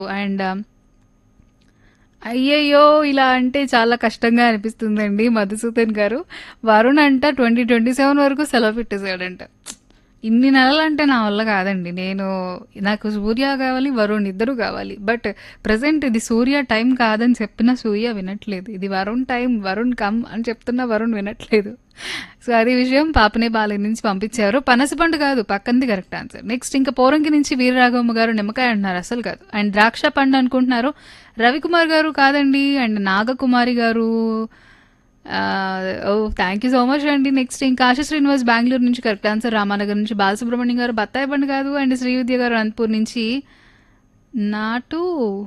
And అయ్యయ్యో! ఇలా అంటే చాలా కష్టంగా అనిపిస్తుందండి మధుసూదన్ గారు. వరుణ్ అంట 2027 వరకు సెలవు పెట్టేసాడంట. ఇన్ని నెలలంటే నా వల్ల కాదండి. నేను నాకు సూర్య కావాలి, వరుణ్ ఇద్దరు కావాలి. బట్ ప్రెజెంట్ ఇది సూర్య టైం కాదని చెప్పినా సూర్య వినట్లేదు. ఇది వరుణ్ టైం, వరుణ్ కమ్ అని చెప్తున్నా వరుణ్ వినట్లేదు. సో, అది విషయం. పాపనే బాలే నుంచి పంపించారు. పనసపండు కాదు పక్కంది కరెక్ట్ ఆన్సర్. నెక్స్ట్ ఇంకా పోరంకి నుంచి వీరరాఘవమ్మ గారు నిమ్మకాయ అంటున్నారు. అస్సలు కాదు. అండ్ ద్రాక్ష పండు అనుకుంటున్నారు. రవికుమార్ గారు కాదండి. అండ్ నాగకుమారి గారు ah, oh! Thank you so much అండి. నెక్స్ట్ ఇంకా ఆశా శ్రీనివాస్ బెంగుళూరు నుంచి కరెక్ట్ ఆన్సర్. రామానగర్ నుంచి బాలసుబ్రహ్మణ్యం గారు బత్తాయి పండు కాదు. అండ్ శ్రీవిద్య గారు అనంతపూర్ నుంచి నాటు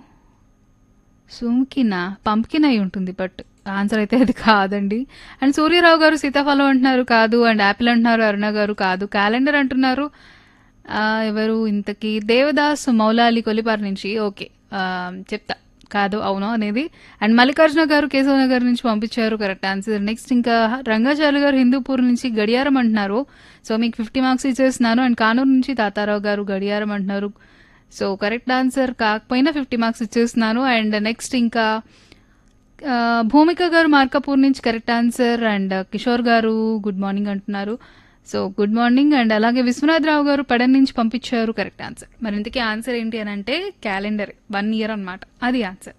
సుంకిన పంప్కిన్ అయి ఉంటుంది బట్ ఆన్సర్ అయితే అది కాదండి. అండ్ సూర్యారావు గారు సీతాఫలం అంటున్నారు కాదు. అండ్ యాపిల్ అంటున్నారు అరుణ గారు కాదు. క్యాలెండర్ అంటున్నారు. ఆహ్, ఎవరు ఇంతకీ దేవదాస్ మౌలాలి కొల్లిపారు నుంచి ఓకే. ఆహ్, చెప్తా కాదు అవునో అనేది. అండ్ మల్లికార్జున గారు కేశవ నగర్ నుంచి పంపించారు కరెక్ట్ ఆన్సర్. నెక్స్ట్ ఇంకా రంగాచార్య గారు హిందూపూర్ నుంచి గడియారం అంటున్నారు. సో, మీకు 50 మార్క్స్ ఇచ్చేస్తున్నాను. అండ్ కానూరు నుంచి తాతారావు గారు గడియారం అంటున్నారు. సో, కరెక్ట్ ఆన్సర్ కాకపోయినా 50 మార్క్స్ ఇచ్చేస్తున్నాను. అండ్ నెక్స్ట్ ఇంకా ఆహ్, భూమిక గారు మార్కాపూర్ నుంచి కరెక్ట్ ఆన్సర్. అండ్ కిషోర్ గారు గుడ్ మార్నింగ్ అంటున్నారు. So, good morning. అండ్ అలాగే విశ్వనాథరావు గారు పెడన్ నుంచి పంపించారు కరెక్ట్ ఆన్సర్. మరి ఇంతకీ ఆన్సర్ ఏంటి అని అంటే క్యాలెండర్ 1 ఇయర్ అనమాట. అది ఆన్సర్.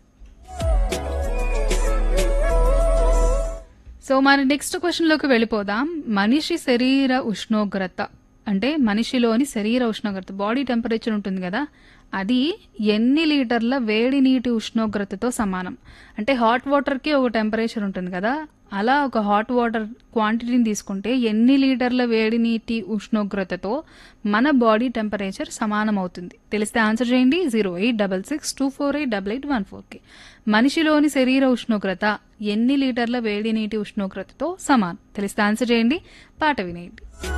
సో, మన నెక్స్ట్ క్వెషన్‌లోకి వెళ్ళిపోదాం. మనిషి శరీర ఉష్ణోగ్రత అంటే మనిషిలోని శరీర ఉష్ణోగ్రత బాడీ టెంపరేచర్ ఉంటుంది కదా! అది ఎన్ని లీటర్ల వేడి నీటి ఉష్ణోగ్రతతో సమానం? అంటే హాట్ వాటర్‌కి ఒక టెంపరేచర్ ఉంటుంది కదా! అలా ఒక హాట్ వాటర్ క్వాంటిటీని తీసుకుంటే ఎన్ని లీటర్ల వేడి నీటి ఉష్ణోగ్రతతో మన బాడీ టెంపరేచర్ సమానమవుతుంది? తెలిస్తే ఆన్సర్ చేయండి. 08662488814కి. మనిషిలోని శరీర ఉష్ణోగ్రత ఎన్ని లీటర్ల వేడి నీటి ఉష్ణోగ్రతతో సమానం? తెలిస్తే ఆన్సర్ చేయండి. పాట వినేయండి.